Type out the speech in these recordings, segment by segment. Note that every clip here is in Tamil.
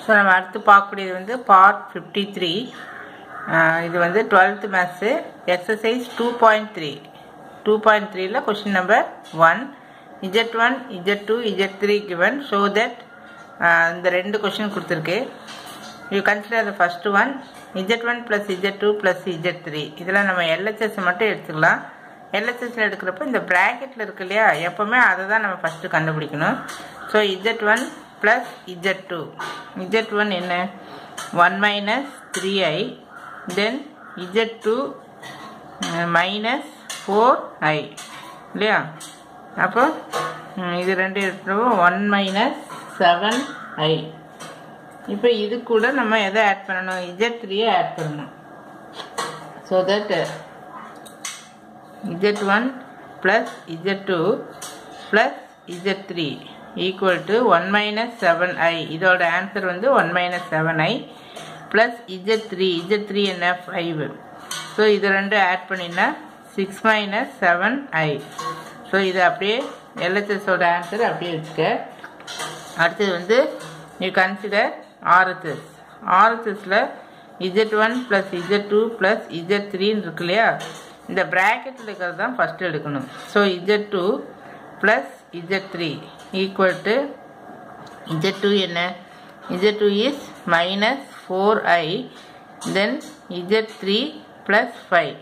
ஸோ நம்ம அடுத்து பார்க்கக்கூடியது வந்து பார்ட் ஃபிஃப்டி த்ரீ இது வந்து twelfth maths exercise two point three two point த்ரீல question number one Z one Z two Z three given show that இந்த ரெண்டு கொஷின் கொடுத்துருக்கு you consider the first one Z one plus Z two plus Z three இதில் நம்ம எல்ஹெச்எஸ் மட்டும் எடுத்துக்கலாம் எல்ஹெச்எஸ்ல எடுக்கிறப்ப இந்த ப்ராக்கெட்டில் இருக்கு இல்லையா எப்போவுமே அதை தான் நம்ம ஃபஸ்ட்டு கண்டுபிடிக்கணும் so Z one plus Z two Z one என்ன one minus three I then Z two minus four ஐ இல்லையா அப்போ ம், இது ரெண்டு எடுத்துருவோம் ஒன் மைனஸ் செவன் ஐ இப்போ இது கூட நம்ம எதை ஆட் பண்ணணும் இஜெட் த்ரீயை ஆட் பண்ணணும் so that z1 plus z2 plus z3 equal to 1 minus 7i இதோட ஆன்சர் வந்து 1 minus 7i plus z3 z3 என்ன 5 ஸோ இது ரெண்டு ஆட் பண்ணினா 6 minus 7i ஸோ இது அப்படியே எல்ஹெச்எஸோட ஆன்சர் அப்படியே வச்சுக்க அடுத்தது வந்து நீ கன்சிடர் ஆர்எச்எஸ் ஆர்எச்எஸில் Z one plus Z two plus Z த்ரீன்னு இருக்கு இல்லையா இந்த ப்ராக்கெட்டில் இருக்கிறது தான் ஃபஸ்ட்டு எடுக்கணும் so Z two plus Z three equal to Z two என்ன Z two is minus four I then Z three plus five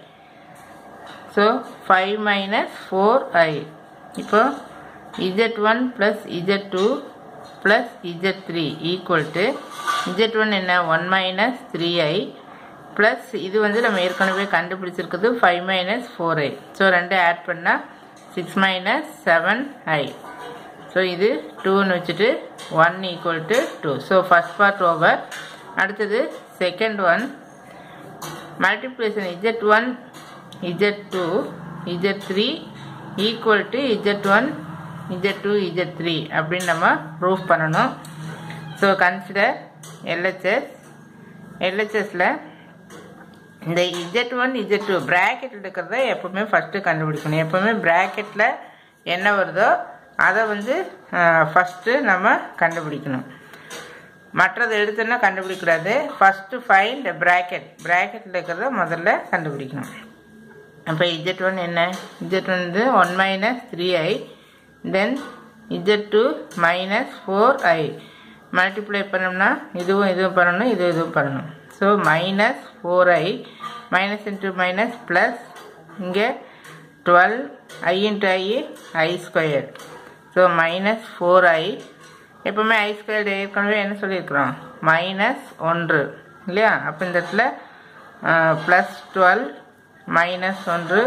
so five minus four ஐ இப்போ Z one plus Z two plus Z three equal to Z one என்ன one minus three I plus இது வந்து நம்ம ஏற்கனவே கண்டுபிடிச்சிருக்குது ஃபைவ் மைனஸ் ஃபோர் ஐ ஸோ ரெண்டு ஆட் பண்ணால் சிக்ஸ் மைனஸ் செவன் ஐ ஸோ இது டூன்னு வச்சுட்டு one equal to two so first part over அடுத்தது second one multiplication Z one Z two Z three equal to Z one Z two Z three அப்படின்னு நம்ம ப்ரூஃப் பண்ணணும் ஸோ கன்சிடர் எல்ஹெச்எஸ் எல்ஹெச்எஸில் இந்த Z one Z two bracket இருக்கிறத எப்போவுமே ஃபஸ்ட்டு கண்டுபிடிக்கணும் எப்போவுமே ப்ராக்கெட்டில் என்ன வருதோ அதை வந்து ஃபஸ்ட்டு நம்ம கண்டுபிடிக்கணும் மற்றதை எடுத்தோன்னா கண்டுபிடிக்கூடாது ஃபஸ்ட்டு ஃபைண்ட் ப்ராக்கெட் ப்ராக்கெட்டில் இருக்கிறத முதல்ல கண்டுபிடிக்கணும் அப்போ இஜெட் ஒன் என்ன இஜெட் ஒன் வந்து one minus three I then Z two minus four I multiply பண்ணோம்னா இதுவும் இதுவும் பண்ணணும் இது இதுவும் பண்ணணும் so minus four I minus into minus plus இங்கே twelve I into I I square so minus four I எப்போவுமே ஐ ஸ்கொயர் ஏற்கனவே என்ன சொல்லியிருக்கிறோம் மைனஸ் ஒன்று இல்லையா அப்போ இந்த இடத்துல ப்ளஸ் டுவெல் மைனஸ் ஒன்று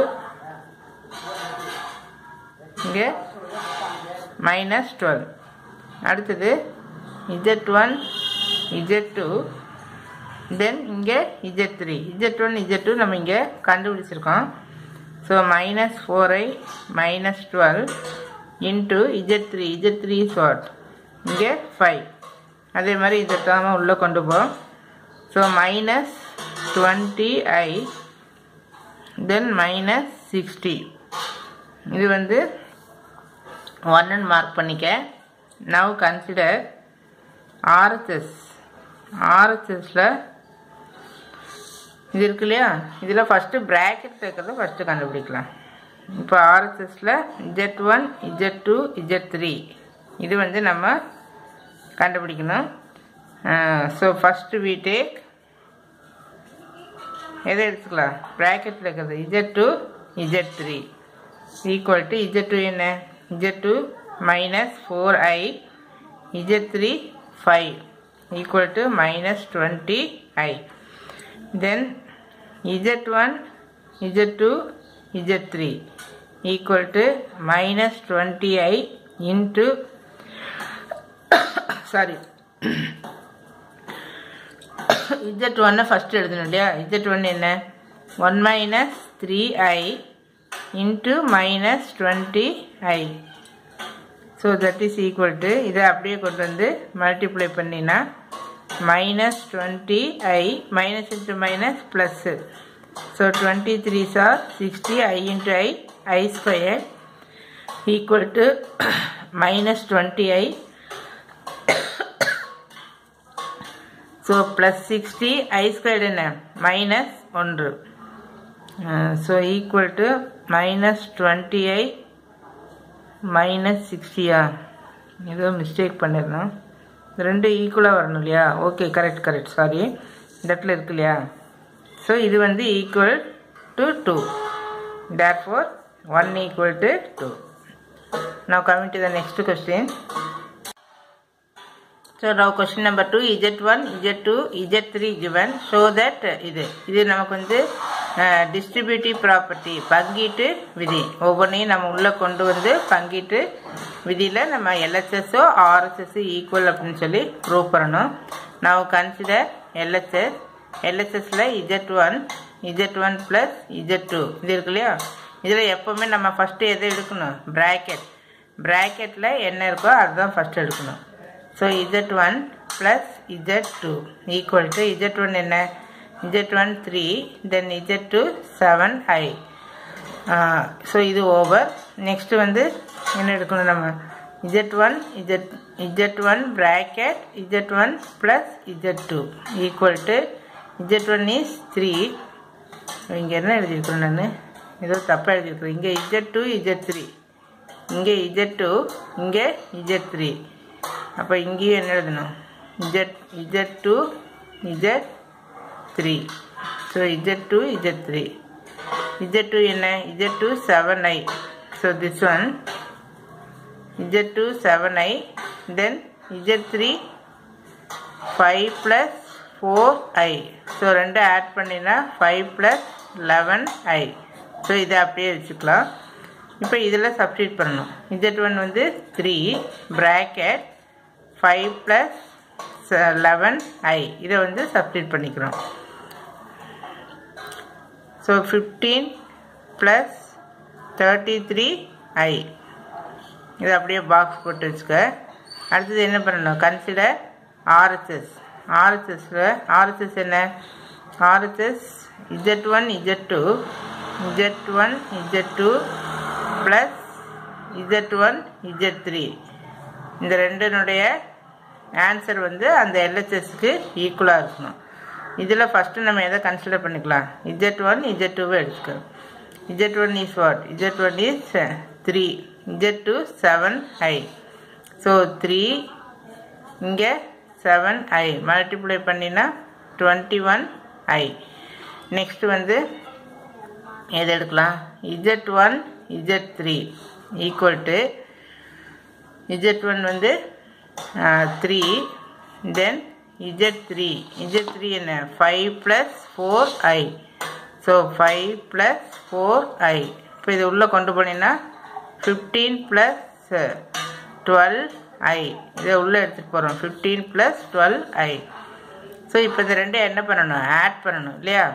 இங்கே மைனஸ் டுவெல் அடுத்தது Z one Z two then இங்கே Z three Z one Z two நம்ம இங்கே கண்டுபிடிச்சிருக்கோம் so minus four I minus twelve into Z three Z three is what இங்கே ஃபைவ் அதே மாதிரி இஜெட் தான் உள்ளே கொண்டு போம் so minus twenty I then minus sixty இது வந்து ஒன்னு மார்க் பண்ணிக்க நவ் கன்சிடர் ஆர்எச்எஸ் ஆர்எச்எஸில் இது இருக்கு இல்லையா இதில் ஃபஸ்ட்டு ப்ராக்கெட் இருக்கிறத ஃபஸ்ட்டு கண்டுபிடிக்கலாம் இப்போ ஆர்எச்எஸில் Z one Z two Z three இது வந்து நம்ம கண்டுபிடிக்கணும் ஸோ ஃபஸ்ட்டு வி டேக் எதை எடுத்துக்கலாம் ப்ராக்கெட்டில் இருக்கிறது Z two Z three equal to Z two என்ன Z two minus four I Z three five equal to minus twenty I then Z one Z two Z three equal to minus twenty I into sorry Z ஒன்னை ஃபஸ்ட்டு எழுதணும் இல்லையா இஜெட் ஒன் என்ன one minus three I into minus twenty I so that is equal to இதை அப்படியே கொண்டு வந்து மல்டிப்ளை பண்ணினா minus twenty I minus into minus plus so twenty three sir sixty I into I I square equal to minus twenty I so plus sixty I squared என்ன மைனஸ் ஒன்று so equal to minus twenty I minus சிக்ஸ்டியா ஏதோ மிஸ்டேக் பண்ணிருந்தோம் இந்த ரெண்டு ஈக்குவலாக வரணும் இல்லையா ஓகே கரெக்ட் கரெக்ட் சாரி இந்த இடத்துல இருக்கு இல்லையா ஸோ இது வந்து equal to two therefore 1 equal to 2 now coming to the next question so now question number 2 z1 z2 z3 given show that இது இது நமக்கு வந்து டிஸ்ட்ரிபியூட்டிவ் ப்ராப்பர்ட்டி பங்கீட்டு விதி ஒவ்வொன்றையும் நம்ம உள்ளே கொண்டு வந்து பங்கீட்டு விதியில் நம்ம எல்ஹெச்எஸ்ஸோ ஆர்எஸ்எஸ் ஈக்குவல் அப்படின்னு சொல்லி ப்ரூவ் பண்ணணும் நான் கன்சிடர் எல்ஹெச்எஸ் எல்ஹெச்எஸில் Z one Z one plus Z two இது இருக்கு இல்லையா இதில் எப்போவுமே நம்ம ஃபஸ்ட்டு எதை எடுக்கணும் ப்ராக்கெட் ப்ராக்கெட்டில் என்ன இருக்கோ அதுதான் ஃபஸ்ட்டு எடுக்கணும் so Z one plus Z two equal to Z one என்ன Z one three then Z two seven ஐ ஸோ இது ஓவர் நெக்ஸ்ட்டு வந்து என்ன எடுக்கணும் நம்ம Z one Z Z one bracket Z one plus Z two equal to Z one is three இங்கே என்ன எழுதியிருக்கிறேன் நான் ஏதோ தப்பாக எழுதியிருக்கிறேன் இங்கே இஜெட் டூ இஜெட் த்ரீ இங்கே இஜெட் டூ இங்கே இஜெட் த்ரீ அப்போ இங்கேயும் என்ன எழுதணும் Z Z two Z three so Z two Z three Z two என்ன Z two seven I so this one Z two seven I then Z three five plus four I so ரெண்டு ஆட் பண்ணினா five plus eleven I so இதை அப்படியே வச்சுக்கலாம் இப்போ இதில் சப்ஸ்டியூட் பண்ணணும் இஜெட் ஒன் வந்து three bracket five plus eleven I இதை வந்து சப்ஸ்டியூட் பண்ணிக்கிறோம் so fifteen plus thirty three I இதை அப்படியே பாக்ஸ் போட்டு வச்சுக்க அடுத்தது என்ன பண்ணணும் கன்சிடர் ஆர்எஸ்எஸ் ஆர்எஸ்எஸில் ஆர்எஸ்எஸ் என்ன RHS z one Z two Z one Z two plus z one z three இந்த ரெண்டினுடைய ஆன்சர் வந்து அந்த எல்ஹெச்எஸ்க்கு ஈக்குவலாக இருக்கணும் இதில் ஃபஸ்ட்டு நம்ம எதை கன்சிடர் பண்ணிக்கலாம் இஜெட் ஒன் இஜெட் டூவை எடுத்துக்கலாம் z one is what z one is three Z two seven I so three இங்கே செவன் ஐ மல்டிப்ளை பண்ணினா டுவெண்ட்டி ஒன் ஐ நெக்ஸ்ட் வந்து எது எடுக்கலாம் z one z three equal to Z one வந்து three then Z three Z three என்ன ஃபைவ் ப்ளஸ் ஃபோர் ஐ ஸோ ஃபைவ் ப்ளஸ் ஃபோர் ஐ இப்போ இது உள்ளே கொண்டு போனீங்கன்னா ஃபிஃப்டீன் ப்ளஸ் டுவெல் ஐ இதை உள்ளே எடுத்துகிட்டு போகிறோம் fifteen plus twelve i so இப்போ இந்த ரெண்டும் என்ன பண்ணணும் ஆட் பண்ணணும் இல்லையா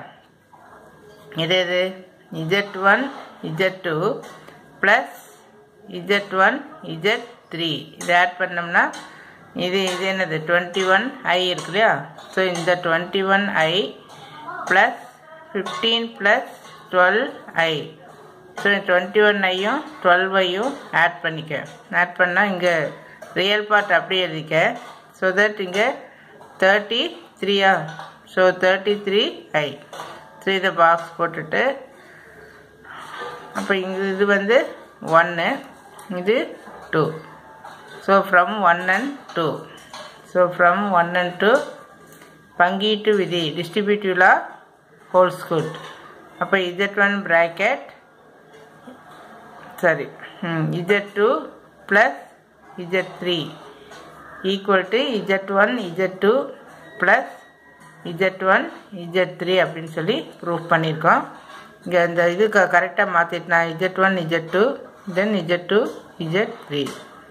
இது எது z one Z two plus z one z three இதை ஆட் பண்ணோம்னா இது இது என்னது டுவெண்ட்டி ஒன் ஐ இருக்கு இல்லையா ஸோ இந்த twenty one i plus fifteen plus twelve i so twenty one ஐயும் டுவெல் ஐயும் ஆட் பண்ணிக்க ஆட் பண்ணால் இங்கே ரியல் பார்ட் அப்படியே எழுதிக்க ஸோ தட் இங்கே தேர்ட்டி த்ரீயா so thirty three i so இதை பாக்ஸ் போட்டுட்டு அப்போ இங்கே இது வந்து ஒன்று இது two so from one and two so from one and two பங்கீட்டு விதி டிஸ்ட்ரிபியூட்டிவ்லா ஹோல் ஸ்கூட் அப்போ Z one bracket sorry z two plus Z three equal to Z one Z two plus z one z three அப்படின்னு சொல்லி ப்ரூவ் பண்ணியிருக்கோம் இங்கே இந்த இது க கரெக்டாக மாற்றிட்டு நான் z one Z two then Z two Z three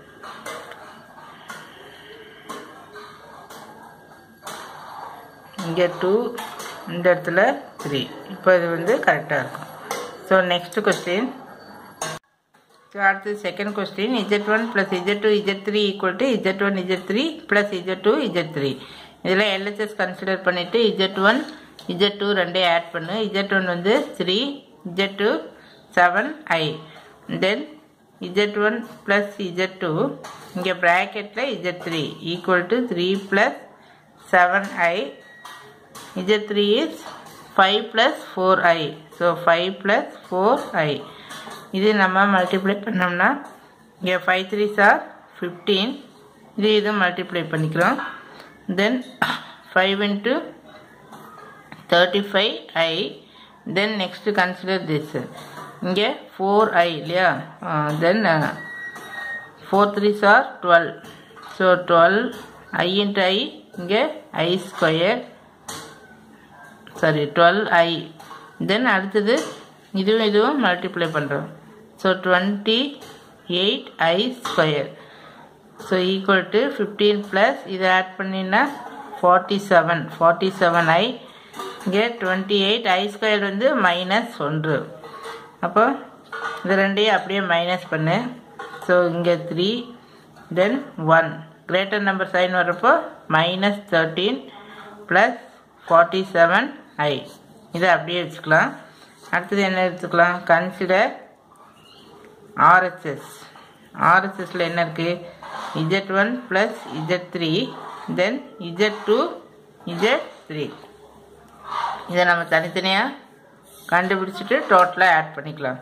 இங்கே டூ இந்த இடத்துல த்ரீ இப்போ இது வந்து கரெக்டாக இருக்கும் ஸோ நெக்ஸ்ட் கொஸ்டின் ஸோ அடுத்து second question z one plus Z two Z three equal to Z one z three plus Z two Z three இதில் எல்ஹெச்எஸ் கன்சிடர் பண்ணிவிட்டு இஜெட் ஒன் இஜெட் டூ ரெண்டையும் ஆட் பண்ணு இஜெட் ஒன் வந்து த்ரீ இஜெட் டூ செவன் ஐ then Z one plus Z two இங்கே ப்ராக்கெட்டில் z three equal to three plus 7i z3 is 5 plus 4i so 5 plus 4i இது நம்ம மல்டிப்ளை பண்ணோம்னா இங்கே ஃபைவ் த்ரீ சார் ஃபிஃப்டீன் இது இது மல்டிப்ளை பண்ணிக்கிறோம் then five into thirty five i then next consider this இங்கே ஃபோர் ஐ இல்லையா then four three sir twelve so twelve I into i இங்கே i square sorry twelve i then அடுத்தது இதுவும் இதுவும் மல்டிப்ளை பண்ணுறோம் so twenty eight i square so equal to fifteen plus இதை ஆட் பண்ணினா forty seven forty seven i இங்கே டுவெண்ட்டி எயிட் ஐ ஸ்கொயர் வந்து மைனஸ் ஒன்று அப்போ இது ரெண்டையும் அப்படியே மைனஸ் பண்ணு ஸோ இங்கே three then one greater number sign வரப்போ minus thirteen plus forty seven i இதை அப்படியே வச்சுக்கலாம் அடுத்தது என்ன எடுத்துக்கலாம் கன்சிடர் ஆர்எஸ்எஸ் ஆர்எஸ்எஸில் என்ன இருக்குது z one plus Z three then Z two Z three இதை நம்ம தனித்தனியாக கண்டுபிடிச்சிட்டு டோட்டலாக ஆட் பண்ணிக்கலாம்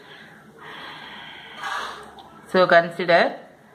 so consider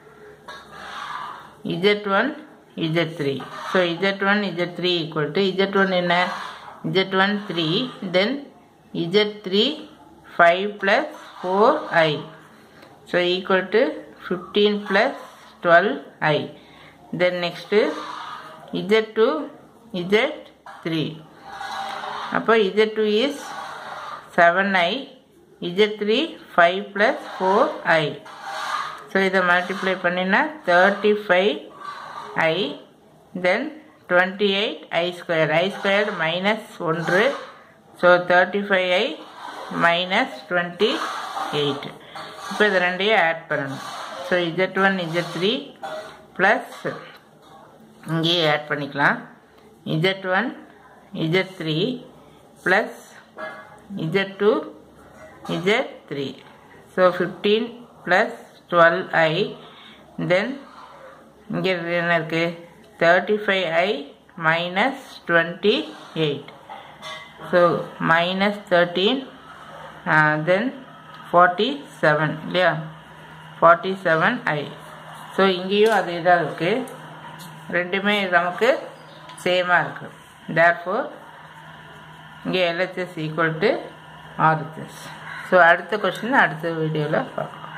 z1 z3 so z1 z3 equal to z1 என்ன z1 3 then z3 5 plus 4i so equal to 15 plus 12i then next z2 z3 அப்போ z2 is 7i z3 5 plus 4i so இதை மல்டிப்ளை பண்ணினா thirty five i then twenty eight i square i square minus ஒன்று so thirty five i minus twenty eight இப்போ இது ரெண்டையும் ஆட் பண்ணணும் so Z one z three plus இங்கேயே ஆட் பண்ணிக்கலாம் z one z three plus Z two Z three so fifteen plus twelve i then இங்கே என்ன இருக்குது thirty five i minus twenty eight so minus thirteen then forty seven இல்லையா ஃபார்ட்டி செவன் ஐ ஸோ இங்கேயும் அதே தான் இருக்குது ரெண்டுமே நமக்கு சேமாக இருக்குது தேர்ஃபோர் இங்கே LHS equal to RHS so அடுத்த கொஷின் அடுத்த வீடியோவில் பார்க்கலாம்